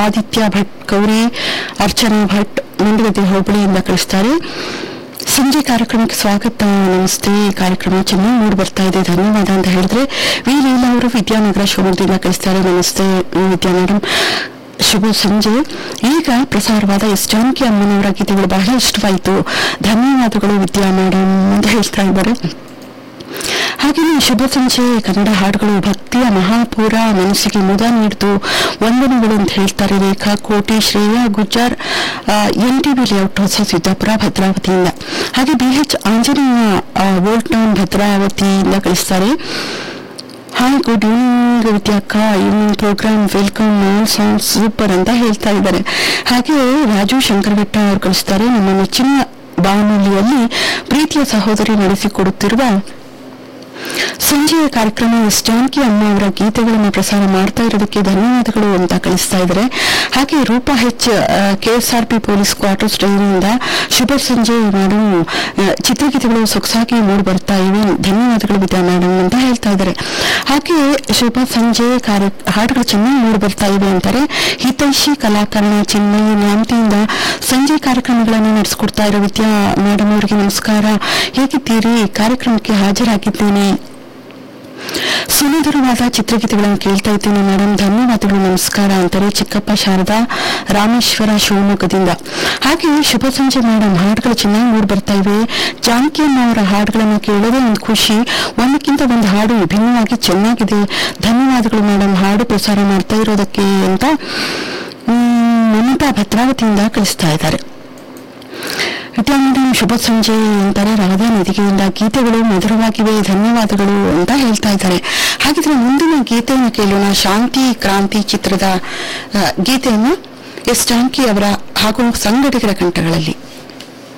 ಆದಿತ್ಯ ಭಟ್ ಗೌರಿ ಅರ್ಚನಾ ಭಟ್ ಮುಂಡಗದ್ದೆ ಹೋಬಳಿಯಿಂದ ಕಳಿಸ್ತಾರೆ ಸಂಜೆ ಕಾರ್ಯಕ್ರಮಕ್ಕೆ ಸ್ವಾಗತ ನಮಸ್ತೆ ಕಾರ್ಯಕ್ರಮ ಚೆನ್ನಾಗಿ ಮೂಡಿ ಬರ್ತಾ ಇದೆ ಧನ್ಯವಾದ ಅಂತ ಹೇಳಿದ್ರೆ ವಿ ಲೀಲಾ ಅವರು ವಿದ್ಯಾನಗರ ಶಿವಮೊಗ್ಗದಿಂದ ಕಳಿಸ್ತಾರೆ ನಮಸ್ತೆ ವಿದ್ಯಾ ಮೇಡಮ್ ಶುಭ ಸಂಜೆ ಈಗ ಪ್ರಸಾರವಾದ ಎಸ್ ಜಾನಕಿ ಅಮ್ಮನವರ ಗೀತೆಗಳು ಬಹಳ ಇಷ್ಟವಾಯಿತು ಧನ್ಯವಾದಗಳು ವಿದ್ಯಾ ಮೇಡಮ್ ಅಂತ ಹೇಳ್ತಾ ಇದ್ದಾರೆ ಹಾಗೆಯೇ ಶುಭ ಸಂಜೆ ಕನ್ನಡ ಹಾಡುಗಳು ಭಕ್ತಿಯ ಮಹಾಪೂರ ಮನಸ್ಸಿಗೆ ಮುದ ನೀಡಿತು ವಂದನೆಗಳು ಅಂತ ಹೇಳ್ತಾರೆ Rekha Koti Shreya Gujjar N T B layout ಹೊಸ ಸಿದ್ದಾಪುರ ಭದ್ರಾವತಿಯಿಂದ ಹಾಗೆ B H Anjaneya old town ಭದ್ರಾವತಿಯಿಂದ ಕಳಿಸ್ತಾರೆ ಹಾಯ್ ಗುಡ್ ಈವ್ನಿಂಗ್ ವಿದ್ಯಾಕ್ಕ evening program welcome all song super ಅಂತ ಹೇಳ್ತಾ ಇದ್ದಾರೆ ಹಾಗೆ ರಾಜು ಶಂಕರಘಟ್ಟ ಅವರು ಕಳಿಸ್ತಾರೆ ನಮ್ಮ ನೆಚ್ಚಿನ ಬಾನುಲಿಯಲ್ಲಿ ಪ್ರೀತಿಯ ಸಹೋದರಿ ನಡೆಸಿಕೊಡುತ್ತಿರುವ ಸಂಜೆಯ ಕಾರ್ಯಕ್ರಮ ಎಸ್ ಜಾನಕಿ ಅಮ್ಮ ಅವರ ಗೀತೆಗಳನ್ನು ಪ್ರಸಾರ ಮಾಡ್ತಾ ಇರೋದಕ್ಕೆ ಧನ್ಯವಾದಗಳು ಅಂತ ಕಳಿಸ್ತಾ ಇದ್ದಾರೆ ಹಾಗೆ Rupa H KSRP police quarters ಟ್ರೈನಿಂದ ಶುಭ ಸಂಜೆ ಮೇಡಮ್ ಚಿತ್ರಗೀತೆಗಳು ಸೊಗಸಾಗಿ ಮೂಡಿ ಬರ್ತಾ ಇವೆ ಧನ್ಯವಾದಗಳು ವಿದ್ಯಾ ಮೇಡಮ್ ಅಂತ ಹೇಳ್ತಾ ಇದ್ದಾರೆ ಹಾಗೆ ಶುಭ ಸಂಜೆ ಕಾರ್ಯ ಹಾಡುಗಳು ಚೆನ್ನಾಗಿ ಮೂಡಿ ಬರ್ತಾ ಇವೆ ಅಂತಾರೆ ಹಿತೈಷಿ ಕಲಾಕರಣ ಚಿನ್ಮಯಿ ನ್ಯಾಮತಿಯಿಂದ ಸಂಜೆ ಕಾರ್ಯಕ್ರಮಗಳನ್ನು ನಡೆಸಿಕೊಡ್ತಾ ಇರೋ ವಿದ್ಯಾ ಮೇಡಮ್ ಅವರಿಗೆ ನಮಸ್ಕಾರ ಹೇಗಿದ್ದೀರಿ ಕಾರ್ಯಕ್ರಮಕ್ಕೆ ಹಾಜರಾಗಿದ್ದೇನೆ ಸುಮಧುರವಾದ ಚಿತ್ರಗೀತೆಗಳನ್ನು ಕೇಳ್ತಾ ಇದ್ದೇನೆ ಮೇಡಮ್ ಧನ್ಯವಾದಗಳು ನಮಸ್ಕಾರ ಅಂತಾರೆ ಚಿಕ್ಕಪ್ಪ ಶಾರದಾ ರಾಮೇಶ್ವರ ಶಿವಮೊಗ್ಗದಿಂದ ಹಾಗೆ ಶುಭ ಸಂಜೆ ಮೇಡಮ್ ಹಾಡುಗಳು ಚೆನ್ನಾಗಿ ಮೂಡಿ ಬರ್ತಾ ಇವೆ ಜಾನಕಿ ಅಮ್ಮ ಅವರ ಹಾಡುಗಳನ್ನು ಕೇಳೋದೇ ಒಂದು ಖುಷಿ ಒಂದಕ್ಕಿಂತ ಒಂದು ಹಾಡು ವಿಭಿನ್ನವಾಗಿ ಚೆನ್ನಾಗಿದೆ ಧನ್ಯವಾದಗಳು ಮೇಡಮ್ ಹಾಡು ಪ್ರಸಾರ ಮಾಡ್ತಾ ಇರೋದಕ್ಕೆ ಅಂತ ಮ್, ಮಮತಾ ಭದ್ರಾವತಿಯಿಂದ ಕಳಿಸ್ತಾ ಇದ್ದಾರೆ ವಿದ್ಯಾ ಮೇಡಮ್ ಶುಭ ಸಂಜೆ ಅಂತಾರೆ ರಾಧಾ ನದಿಗೆಯಿಂದ ಗೀತೆಗಳು ಮಧುರವಾಗಿವೆ ಧನ್ಯವಾದಗಳು ಅಂತ ಹೇಳ್ತಾ ಇದ್ದಾರೆ ಹಾಗಿದ್ರೆ ಮುಂದಿನ ಗೀತೆಯನ್ನು ಕೇಳೋಣ ಶಾಂತಿ ಕ್ರಾಂತಿ ಚಿತ್ರದ ಆ, ಗೀತೆಯನ್ನು ಎಸ್ ಜಾನಕಿ ಅವರ ಹಾಗೂ ಸಂಗಡಿಗರ ಕಂಠಗಳಲ್ಲಿ